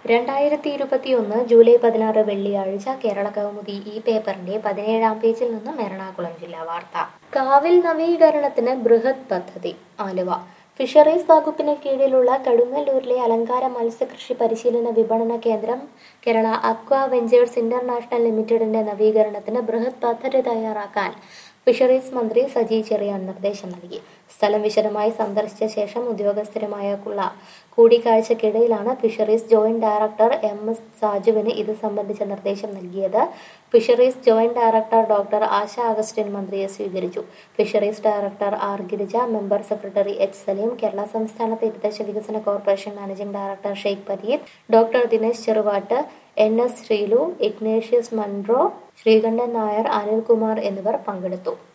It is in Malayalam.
രണ്ടായിരത്തി ഇരുപത്തിയൊന്ന് ജൂലൈ പതിനാറ് വെള്ളിയാഴ്ച കേരള കൗമുദി ഈ പേപ്പറിന്റെ പതിനേഴാം പേജിൽ നിന്നും എറണാകുളം ജില്ലാ വാർത്ത കാവിൽ നവീകരണത്തിന് ബൃഹത് പദ്ധതി ആലുവ ഫിഷറീസ് വകുപ്പിന് കീഴിലുള്ള കടുങ്ങല്ലൂരിലെ അലങ്കാര മത്സ്യകൃഷി പരിശീലന വിപണന കേന്ദ്രം കേരള അക്വ വെഞ്ചേഴ്സ് ഇന്റർനാഷണൽ ലിമിറ്റഡിന്റെ നവീകരണത്തിന് ബൃഹത് പദ്ധതി തയ്യാറാക്കാൻ ഫിഷറീസ് മന്ത്രി സജി ചെറിയാൻ നിർദ്ദേശം നൽകി സ്ഥലം വിശദമായി സന്ദർശിച്ച ശേഷം ഉദ്യോഗസ്ഥരുമായുള്ള കൂടിക്കാഴ്ചക്കിടയിലാണ് fisheries joint director M S സാജുവിന് ഇത് സംബന്ധിച്ച നിർദ്ദേശം നൽകിയത് fisheries joint director doctor Asha Augustine മന്ത്രിയെ സ്വീകരിച്ചു fisheries director R Girija member secretary H Saleem Kerala സംസ്ഥാന തീരദേശ വികസന corporation managing director Sheikh Pareed doctor Dinesh Cheruvattu N S Sreelu Ignatius Munro Sreekandan Nair Anilkumar എന്നിവർ പങ്കെടുത്തു